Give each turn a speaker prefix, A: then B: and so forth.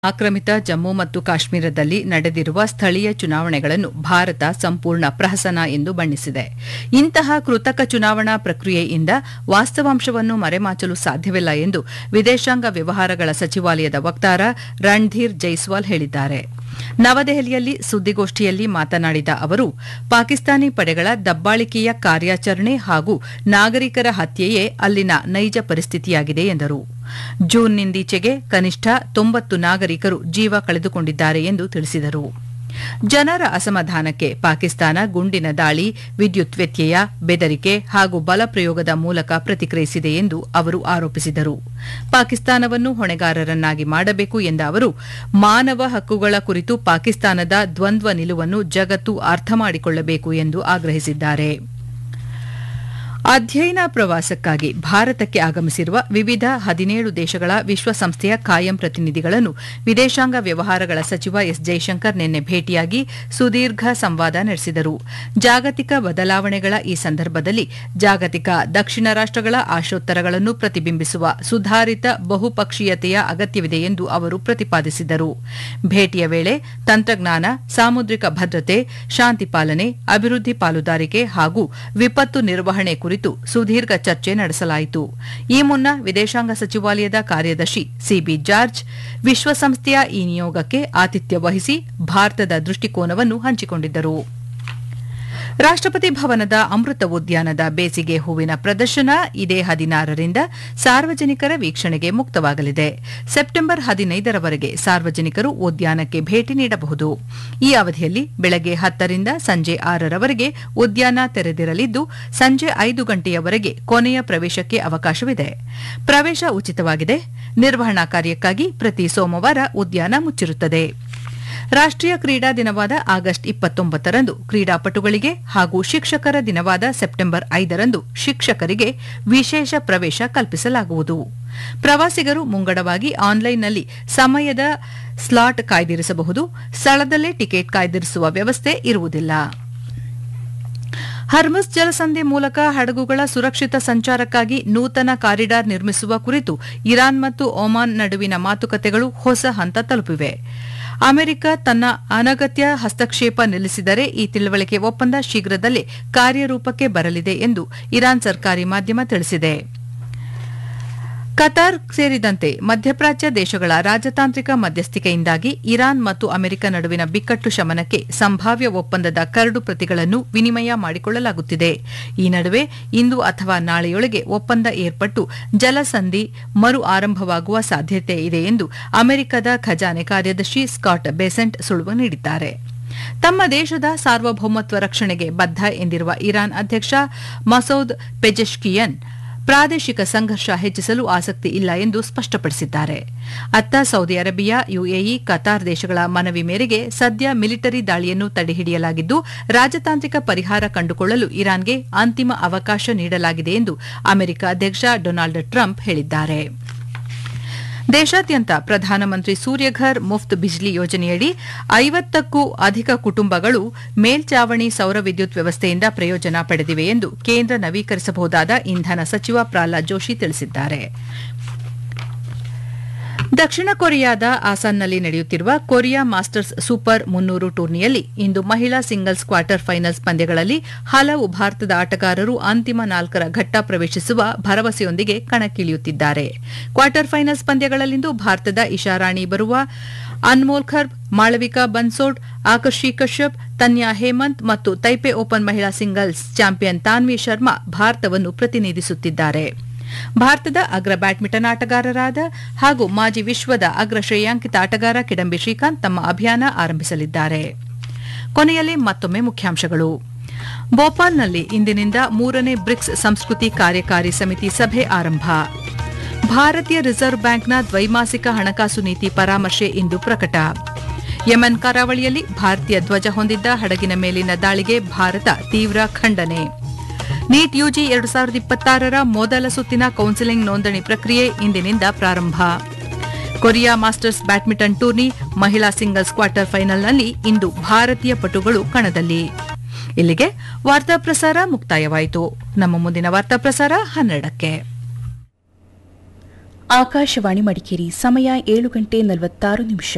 A: ಆಕ್ರಮಿತ ಜಮ್ಮು ಮತ್ತು ಕಾಶ್ಮೀರದಲ್ಲಿ ನಡೆದಿರುವ ಸ್ಥಳೀಯ ಚುನಾವಣೆಗಳನ್ನು ಭಾರತ ಸಂಪೂರ್ಣ ಪ್ರಹಸನ ಎಂದು ಬಣ್ಣಿಸಿದೆ ಇಂತಹ ಕೃತಕ ಚುನಾವಣಾ ಪ್ರಕ್ರಿಯೆಯಿಂದ ವಾಸ್ತವಾಂಶವನ್ನು ಮರೆಮಾಚಲು ಸಾಧ್ಯವಿಲ್ಲ ಎಂದು ವಿದೇಶಾಂಗ ವ್ಯವಹಾರಗಳ ಸಚಿವಾಲಯದ ವಕ್ತಾರ ರಣಧೀರ್ ಜೈಸ್ವಾಲ್ ಹೇಳಿದ್ದಾರೆ ನವದೆಹಲಿಯಲ್ಲಿ ಸುದ್ದಿಗೋಷ್ಠಿಯಲ್ಲಿ ಮಾತನಾಡಿದ ಅವರು ಪಾಕಿಸ್ತಾನಿ ಪಡೆಗಳ ದಬ್ಬಾಳಿಕೆಯ ಕಾರ್ಯಾಚರಣೆ ಹಾಗೂ ನಾಗರಿಕರ ಹತ್ಯೆಯೇ ಅಲ್ಲಿನ ನೈಜ ಪರಿಸ್ಥಿತಿಯಾಗಿದೆ ಎಂದರು ಜೂನ್ನಿಂದೀಚೆಗೆ ಕನಿಷ್ಠ ತೊಂಬತ್ತು ನಾಗರಿಕರು ಜೀವ ಕಳೆದುಕೊಂಡಿದ್ದಾರೆ ಎಂದು ತಿಳಿಸಿದರು ಜನರ ಅಸಮಾಧಾನಕ್ಕೆ ಪಾಕಿಸ್ತಾನ ಗುಂಡಿನ ದಾಳಿ ವಿದ್ಯುತ್ ವ್ಯತ್ಯಯ ಬೆದರಿಕೆ ಹಾಗೂ ಬಲಪ್ರಯೋಗದ ಮೂಲಕ ಪ್ರತಿಕ್ರಿಯಿಸಿದೆ ಎಂದು ಅವರು ಆರೋಪಿಸಿದರು ಪಾಕಿಸ್ತಾನವನ್ನು ಹೊಣೆಗಾರರನ್ನಾಗಿ ಮಾಡಬೇಕು ಎಂದ ಅವರು ಮಾನವ ಹಕ್ಕುಗಳ ಕುರಿತು ಪಾಕಿಸ್ತಾನದ ದ್ವಂದ್ವ ನಿಲುವನ್ನು ಜಗತ್ತು ಅರ್ಥ ಮಾಡಿಕೊಳ್ಳಬೇಕು ಎಂದು ಆಗ್ರಹಿಸಿದ್ದಾರೆ ಅಧ್ಯಯನ ಪ್ರವಾಸಕ್ಕಾಗಿ ಭಾರತಕ್ಕೆ ಆಗಮಿಸಿರುವ ವಿವಿಧ ಹದಿನೇಳು ದೇಶಗಳ ವಿಶ್ವಸಂಸ್ಥೆಯ ಕಾಯಂ ಪ್ರತಿನಿಧಿಗಳನ್ನು ವಿದೇಶಾಂಗ ವ್ಯವಹಾರಗಳ ಸಚಿವ ಎಸ್ ಜೈಶಂಕರ್ ನಿನ್ನೆ ಭೇಟಿಯಾಗಿ ಸುದೀರ್ಘ ಸಂವಾದ ನಡೆಸಿದರು ಜಾಗತಿಕ ಬದಲಾವಣೆಗಳ ಈ ಸಂದರ್ಭದಲ್ಲಿ ಜಾಗತಿಕ ದಕ್ಷಿಣ ರಾಷ್ಟಗಳ ಆಶೋತ್ತರಗಳನ್ನು ಪ್ರತಿಬಿಂಬಿಸುವ ಸುಧಾರಿತ ಬಹುಪಕ್ಷೀಯತೆಯ ಅಗತ್ಯವಿದೆ ಎಂದು ಅವರು ಪ್ರತಿಪಾದಿಸಿದರು ಭೇಟಿಯ ವೇಳೆ ತಂತ್ರಜ್ಞಾನ ಸಾಮುದ್ರಿಕ ಭದ್ರತೆ ಶಾಂತಿ ಪಾಲನೆ ಅಭಿವೃದ್ಧಿ ಪಾಲುದಾರಿಕೆ ಹಾಗೂ ವಿಪತ್ತು ನಿರ್ವಹಣೆ ಕುರಿತು ಸುದೀರ್ಘ ಚರ್ಚೆ ನಡೆಸಲಾಯಿತು ಈ ಮುನ್ನ ವಿದೇಶಾಂಗ ಸಚಿವಾಲಯದ ಕಾರ್ಯದರ್ಶಿ ಸಿಬಿ ಜಾರ್ಜ್ ವಿಶ್ವಸಂಸ್ಥೆಯ ಈ ನಿಯೋಗಕ್ಕೆ ಆತಿಥ್ಯ ವಹಿಸಿ ಭಾರತದ ದೃಷ್ಟಿಕೋನವನ್ನು ಹಂಚಿಕೊಂಡಿದ್ದರು ರಾಷ್ಟಪತಿ ಭವನದ ಅಮೃತ ಉದ್ಯಾನದ ಬೇಸಿಗೆ ಹೂವಿನ ಪ್ರದರ್ಶನ ಇದೇ ಹದಿನಾರರಿಂದ ಸಾರ್ವಜನಿಕರ ವೀಕ್ಷಣೆಗೆ ಮುಕ್ತವಾಗಲಿದೆ ಸೆಪ್ಟೆಂಬರ್ ಹದಿನೈದರವರೆಗೆ ಸಾರ್ವಜನಿಕರು ಉದ್ಯಾನಕ್ಕೆ ಭೇಟಿ ನೀಡಬಹುದು ಈ ಅವಧಿಯಲ್ಲಿ ಬೆಳಗ್ಗೆ ಹತ್ತರಿಂದ ಸಂಜೆ ಆರರವರೆಗೆ ಉದ್ಯಾನ ತೆರೆದಿರಲಿದ್ದು ಸಂಜೆ ಐದು ಗಂಟೆಯವರೆಗೆ ಕೊನೆಯ ಪ್ರವೇಶಕ್ಕೆ ಅವಕಾಶವಿದೆ ಪ್ರವೇಶ ಉಚಿತವಾಗಿದೆ ನಿರ್ವಹಣಾ ಕಾರ್ಯಕ್ಕಾಗಿ ಪ್ರತಿ ಸೋಮವಾರ ಉದ್ಯಾನ ಮುಚ್ಚಿರುತ್ತದೆ ರಾಷ್ಟೀಯ ಕ್ರೀಡಾ ದಿನವಾದ ಆಗಸ್ಟ್ ಇಪ್ಪತ್ತೊಂಬತ್ತರಂದು ಕ್ರೀಡಾಪಟುಗಳಿಗೆ ಹಾಗೂ ಶಿಕ್ಷಕರ ದಿನವಾದ ಸೆಪ್ಟೆಂಬರ್ ಐದರಂದು ಶಿಕ್ಷಕರಿಗೆ ವಿಶೇಷ ಪ್ರವೇಶ ಕಲ್ಪಿಸಲಾಗುವುದು ಪ್ರವಾಸಿಗರು ಮುಂಗಡವಾಗಿ ಆನ್ಲೈನ್ನಲ್ಲಿ ಸಮಯದ ಸ್ಲಾಟ್ ಕಾಯ್ದಿರಿಸಬಹುದು ಸ್ಥಳದಲ್ಲೇ ಟಿಕೆಟ್ ಕಾಯ್ದಿರಿಸುವ ವ್ಯವಸ್ಥೆ ಇರುವುದಿಲ್ಲ ಹರ್ಮಸ್ ಜಲಸಂಧಿ ಮೂಲಕ ಹಡಗುಗಳ ಸುರಕ್ಷಿತ ಸಂಚಾರಕ್ಕಾಗಿ ನೂತನ ಕಾರಿಡಾರ್ ನಿರ್ಮಿಸುವ ಕುರಿತು ಇರಾನ್ ಮತ್ತು ಒಮಾನ್ ನಡುವಿನ ಮಾತುಕತೆಗಳು ಹೊಸ ಹಂತ ತಲುಪಿವೆ ಅಮೆರಿಕ ತನ್ನ ಅನಗತ್ಯ ಹಸ್ತಕ್ಷೇಪ ನಿಲ್ಲಿಸಿದರೆ ಈ ತಿಳುವಳಿಕೆ ಒಪ್ಪಂದ ಶೀಘ್ರದಲ್ಲೇ ಕಾರ್ಯರೂಪಕ್ಕೆ ಬರಲಿದೆ ಎಂದು ಇರಾನ್ ಸರ್ಕಾರಿ ಮಾಧ್ಯಮ ತಿಳಿಸಿದೆ ಕತಾರ್ ಸೇರಿದಂತೆ ಮಧ್ಯಪ್ರಾಚ್ಯ ದೇಶಗಳ ರಾಜತಾಂತ್ರಿಕ ಮಧ್ಯಸ್ಥಿಕೆಯಿಂದಾಗಿ ಇರಾನ್ ಮತ್ತು ಅಮೆರಿಕ ನಡುವಿನ ಬಿಕ್ಕಟ್ಟು ಶಮನಕ್ಕೆ ಸಂಭಾವ್ಯ ಒಪ್ಪಂದದ ಕರಡು ಪ್ರತಿಗಳನ್ನು ವಿನಿಮಯ ಮಾಡಿಕೊಳ್ಳಲಾಗುತ್ತಿದೆ ಈ ನಡುವೆ ಇಂದು ಅಥವಾ ನಾಳೆಯೊಳಗೆ ಒಪ್ಪಂದ ಏರ್ಪಟ್ಟು ಜಲಸಂಧಿ ಮರು ಆರಂಭವಾಗುವ ಸಾಧ್ಯತೆ ಇದೆ ಎಂದು ಅಮೆರಿಕದ ಖಜಾನೆ ಕಾರ್ಯದರ್ಶಿ ಸ್ಕಾಟ್ ಬೆಸೆಂಟ್ ಸುಳುವು ನೀಡಿದ್ದಾರೆ ತಮ್ಮ ದೇಶದ ಸಾರ್ವಭೌಮತ್ವ ರಕ್ಷಣೆಗೆ ಬದ್ಧ ಎಂದಿರುವ ಇರಾನ್ ಅಧ್ಯಕ್ಷ ಮಸೌದ್ ಪೆಜೆಶ್ಕಿಯನ್ ಪ್ರಾದೇಶಿಕ ಸಂಘರ್ಷ ಹೆಚ್ಚಿಸಲು ಆಸಕ್ತಿ ಇಲ್ಲ ಎಂದು ಸ್ಪಷ್ಟಪಡಿಸಿದ್ದಾರೆ ಅತ್ತ ಸೌದಿ ಅರೇಬಿಯಾ ಯುಎಇ ಕತಾರ್ ದೇಶಗಳ ಮನವಿ ಮೇರೆಗೆ ಸದ್ಯ ಮಿಲಿಟರಿ ದಾಳಿಯನ್ನು ತಡೆಹಿಡಿಯಲಾಗಿದ್ದು ರಾಜತಾಂತ್ರಿಕ ಪರಿಹಾರ ಕಂಡುಕೊಳ್ಳಲು ಇರಾನ್ಗೆ ಅಂತಿಮ ಅವಕಾಶ ನೀಡಲಾಗಿದೆ ಎಂದು ಅಮೆರಿಕ ಅಧ್ಯಕ್ಷ ಡೊನಾಲ್ಡ್ ಟ್ರಂಪ್ ಹೇಳಿದ್ದಾರೆ ದೇಶಾದ್ಯಂತ ಪ್ರಧಾನಮಂತ್ರಿ ಸೂರ್ಯಘರ್ ಮುಫ್ತ್ ಬಿಜ್ಲಿ ಯೋಜನೆಯಡಿ ಐವತ್ತಕ್ಕೂ ಅಧಿಕ ಕುಟುಂಬಗಳು ಮೇಲ್ಚಾವಣಿ ಸೌರ ವಿದ್ಯುತ್ ವ್ಯವಸ್ಥೆಯಿಂದ ಪ್ರಯೋಜನ ಪಡೆದಿವೆ ಎಂದು ಕೇಂದ್ರ ನವೀಕರಿಸಬಹುದಾದ ಇಂಧನ ಸಚಿವ ಪ್ರಹ್ಲಾದ್ ಜೋಶಿ ತಿಳಿಸಿದ್ದಾರೆ ದಕ್ಷಿಣ ಕೊರಿಯಾದ ಆಸಾನ್ನಲ್ಲಿ ನಡೆಯುತ್ತಿರುವ ಕೊರಿಯಾ ಮಾಸ್ಟರ್ಸ್ ಸೂಪರ್ ಮುನ್ನೂರು ಟೂರ್ನಿಯಲ್ಲಿ ಇಂದು ಮಹಿಳಾ ಸಿಂಗಲ್ಸ್ ಕ್ವಾರ್ಟರ್ ಫೈನಲ್ಸ್ ಪಂದ್ಯಗಳಲ್ಲಿ ಹಲವು ಭಾರತದ ಆಟಗಾರರು ಅಂತಿಮ ನಾಲ್ಕರ ಘಟ್ಟ ಪ್ರವೇಶಿಸುವ ಭರವಸೆಯೊಂದಿಗೆ ಕಣಕ್ಕಿಳಿಯುತ್ತಿದ್ದಾರೆ ಕ್ವಾರ್ಟರ್ ಫೈನಲ್ಸ್ ಪಂದ್ಯಗಳಲ್ಲಿಂದು ಭಾರತದ ಇಶಾರಾಣಿ ಬರುವ ಅನ್ಮೋಲ್ ಖರ್ಬ್ ಮಾಳವಿಕಾ ಬನ್ಸೋಡ್ ಆಕರ್ಷಿ ಕಶ್ಯಪ್ ತನ್ಯಾ ಹೇಮಂತ್ ಮತ್ತು ತೈಪೆ ಓಪನ್ ಮಹಿಳಾ ಸಿಂಗಲ್ಸ್ ಚಾಂಪಿಯನ್ ತಾನ್ವಿ ಶರ್ಮಾ ಭಾರತವನ್ನು ಪ್ರತಿನಿಧಿಸುತ್ತಿದ್ದಾರೆ ಭಾರತದ ಅಗ್ರ ಬ್ಯಾಡ್ಮಿಂಟನ್ ಆಟಗಾರರಾದ ಹಾಗೂ ಮಾಜಿ ವಿಶ್ವದ ಅಗ್ರ ಶ್ರೇಯಾಂಕಿತ ಆಟಗಾರ ಕಿಡಂಬಿ ಶ್ರೀಕಾಂತ್ ತಮ್ಮ ಅಭಿಯಾನ ಆರಂಭಿಸಲಿದ್ದಾರೆ ಕೊನೆಯಲ್ಲಿ ಮತ್ತೊಮ್ಮೆ ಮುಖ್ಯಾಂಶಗಳು ಭೋಪಾಲ್ನಲ್ಲಿ ಇಂದಿನಿಂದ ಮೂರನೇ ಬ್ರಿಕ್ಸ್ ಸಂಸ್ಕೃತಿ ಕಾರ್ಯಕಾರಿ ಸಮಿತಿ ಸಭೆ ಆರಂಭ ಭಾರತೀಯ ರಿಸರ್ವ್ ಬ್ಯಾಂಕ್ನ ದ್ವೈಮಾಸಿಕ ಹಣಕಾಸು ನೀತಿ ಪರಾಮರ್ಶೆ ಇಂದು ಪ್ರಕಟ ಯೆಮೆನ್ ಕರಾವಳಿಯಲ್ಲಿ ಭಾರತೀಯ ಧ್ವಜ ಹೊಂದಿದ್ದ ಹಡಗಿನ ಮೇಲಿನ ದಾಳಿಗೆ ಭಾರತ ತೀವ್ರ ಖಂಡನೆ ನೀಟ್ ಯುಜಿ ಎರಡು ಸಾವಿರದ ಇಪ್ಪತ್ತಾರರ ಮೊದಲ ಸುತ್ತಿನ ಕೌನ್ಸಿಲಿಂಗ್ ನೋಂದಣಿ ಪ್ರಕ್ರಿಯೆ ಇಂದಿನಿಂದ ಪ್ರಾರಂಭ ಕೊರಿಯಾ ಮಾಸ್ಟರ್ಸ್ ಬ್ಯಾಡ್ಮಿಂಟನ್ ಟೂರ್ನಿ ಮಹಿಳಾ ಸಿಂಗಲ್ಸ್ ಕ್ವಾರ್ಟರ್ ಫೈನಲ್ನಲ್ಲಿ ಇಂದು ಭಾರತೀಯ ಪಟುಗಳು ಕಣದಲ್ಲಿ ಇಲ್ಲಿಗೆ ವಾರ್ತಾ ಪ್ರಸಾರ ಮುಕ್ತಾಯವಾಯಿತು ನಮ್ಮ ಮುಂದಿನ ವಾರ್ತಾ ಪ್ರಸಾರ ಹನ್ನೆರಡಕ್ಕೆ
B: ಆಕಾಶವಾಣಿ ಮಡಿಕೇರಿ ಸಮಯ ಏಳು ಗಂಟೆ ನಲವತ್ತಾರು ನಿಮಿಷ